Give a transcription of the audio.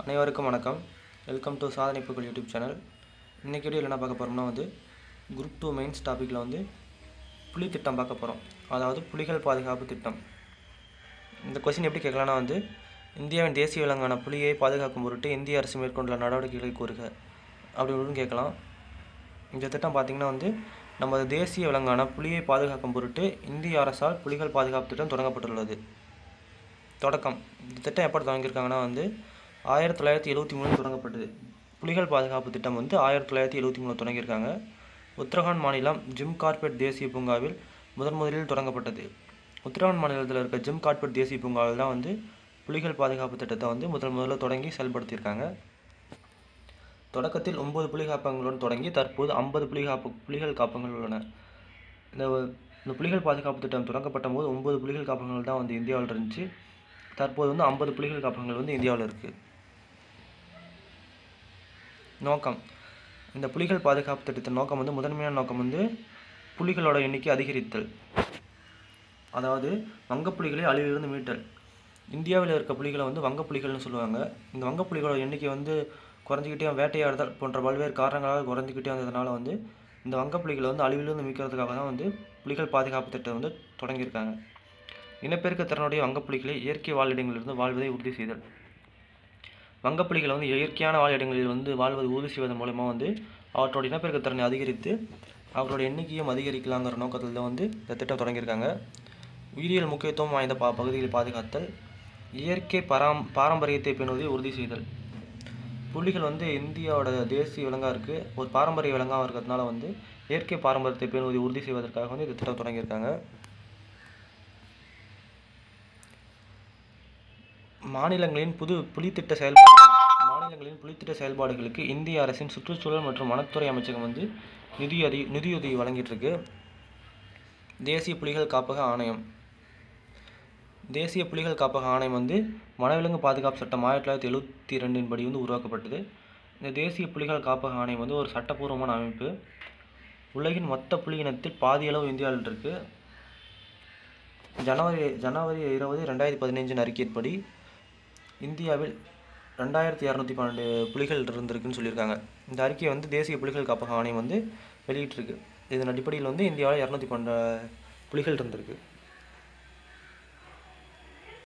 அனைவருக்கும் வணக்கம் welcome to சாதனை புகழ் யூடியூப் சேனல் இன்றைக்கி வீடியோவில் என்ன பார்க்க போகிறோம்னா வந்து குரூப் டூ மெயின்ஸ் டாப்பிக்கில் வந்து புலி திட்டம் பார்க்க போகிறோம் அதாவது புலிகள் பாதுகாப்பு திட்டம் இந்த கொஸ்டின் எப்படி கேட்கலாம்னா வந்து இந்தியாவின் தேசிய விலங்கான புலியை பாதுகாக்கும் பொருட்டு இந்திய அரசு மேற்கொண்டுள்ள நடவடிக்கைகளை கூறுக அப்படி இப்படின்னு கேட்கலாம் இந்த திட்டம் பார்த்திங்கன்னா வந்து நமது தேசிய விலங்கான புலியை பாதுகாக்கும் பொருட்டு இந்திய அரசால் புலிகள் பாதுகாப்பு திட்டம் தொடங்கப்பட்டுள்ளது தொடக்கம் இந்த திட்டம் எப்போ தொடங்கியிருக்காங்கன்னா வந்து ஆயிரத்தி தொள்ளாயிரத்தி எழுபத்தி மூணில் தொடங்கப்பட்டது புலிகள் பாதுகாப்பு திட்டம் வந்து ஆயிரத்தி தொள்ளாயிரத்தி எழுபத்தி மூணில் தொடங்கியிருக்காங்க உத்தரகாண்ட் மாநிலம் ஜிம் கார்பெட் தேசிய பூங்காவில் முதன் முதலில் தொடங்கப்பட்டது உத்தரகாண்ட் மாநிலத்தில் இருக்க ஜிம் கார்பெட் தேசிய பூங்காவில் தான் வந்து புலிகள் பாதுகாப்பு திட்டத்தை வந்து முதல் முதல்ல தொடங்கி செயல்படுத்தியிருக்காங்க தொடக்கத்தில் ஒன்பது புலி காப்பகங்களுடன் தொடங்கி தற்போது ஐம்பது புலி காப்பு புலிகள் காப்பகங்கள் உள்ளன இந்த இந்த புலிகள் பாதுகாப்பு திட்டம் தொடங்கப்பட்ட போது ஒன்பது புலிகள் காப்பகங்கள் தான் வந்து இந்தியாவில் இருந்துச்சு தற்போது வந்து ஐம்பது புலிகள் காப்பகங்கள் வந்து இந்தியாவில் இருக்குது நோக்கம் இந்த புலிகள் பாதுகாப்பு திட்டத்தின் நோக்கம் வந்து முதன்மையான நோக்கம் வந்து புலிகளோட எண்ணிக்கை அதிகரித்தல் அதாவது வங்கப்புலிகளை அழிவிலிருந்து மீட்டல் இந்தியாவில் இருக்க புலிகளை வந்து வங்கப்புலிகள்னு சொல்லுவாங்க இந்த வங்கப்புலிகளோட எண்ணிக்கை வந்து குறைஞ்சிக்கிட்டே வேட்டையாடுதல் போன்ற பல்வேறு காரணங்களால் குறைஞ்சிக்கிட்டே வந்ததுனால வந்து இந்த வங்கப்புலிகளை வந்து அழிவிலிருந்து மீட்கிறதுக்காக தான் வந்து புலிகள் பாதுகாப்பு திட்டம் வந்து தொடங்கியிருக்காங்க இனப்பெருக்க திறனுடைய வங்கப்புலிகளை இயற்கை வாழிடங்களிலிருந்து வாழ்வதை உறுதி செய்தல் வங்கப்புலிகளை வந்து இயற்கையான வாழிடங்களில் வந்து வாழ்வதை உறுதி செய்வதன் மூலமாக வந்து அவற்றோட இனப்பெருக்க திறனை அதிகரித்து அவற்றோட எண்ணிக்கையும் அதிகரிக்கலாங்கிற நோக்கத்தில் தான் வந்து இந்த திட்டம் தொடங்கியிருக்காங்க உயிரியல் முக்கியத்துவம் வாய்ந்த பா பகுதிகளை பாதுகாத்தல் இயற்கை பராம் பாரம்பரியத்தை பேணுவதை உறுதி செய்தல் புலிகள் வந்து இந்தியாவோட தேசிய விலங்காக இருக்குது ஒரு பாரம்பரிய விலங்காக இருக்கிறதுனால வந்து இயற்கை பாரம்பரியத்தை பேணுவதை உறுதி செய்வதற்காக வந்து இந்த திட்டம் தொடங்கியிருக்காங்க மாநிலங்களின் புது புலித்திட்ட செயல்பாடு மாநிலங்களின் புலித்திட்ட செயல்பாடுகளுக்கு இந்திய அரசின் சுற்றுச்சூழல் மற்றும் வனத்துறை அமைச்சகம் வந்து நிதியுதவி நிதியுதவி வழங்கிட்டு இருக்கு தேசிய புலிகள் காப்பக ஆணையம் தேசிய புலிகள் காப்பக ஆணையம் வந்து வனவிலங்கு பாதுகாப்பு சட்டம் ஆயிரத்தி தொள்ளாயிரத்தி எழுபத்தி ரெண்டின் படி வந்து உருவாக்கப்பட்டது இந்த தேசிய புலிகள் காப்பக ஆணையம் வந்து ஒரு சட்டப்பூர்வமான அமைப்பு உலகின் மொத்த புலி இனத்தில் பாதியளவு இந்தியாவில் இருக்குது ஜனவரி ஜனவரி இருபது ரெண்டாயிரத்தி பதினஞ்சின் அறிக்கையின்படி இந்தியாவில் ரெண்டாயிரத்தி இரநூத்தி பன்னெண்டு புலிகள் இருந்திருக்குன்னு சொல்லியிருக்காங்க இந்த அறிக்கையை வந்து தேசிய புலிகள் காப்பக ஆணையம் வந்து வெளியிட்டிருக்கு இதன் அடிப்படையில் வந்து இந்தியாவில் இரநூத்தி பன்னெண்டு புலிகள் இருந்திருக்கு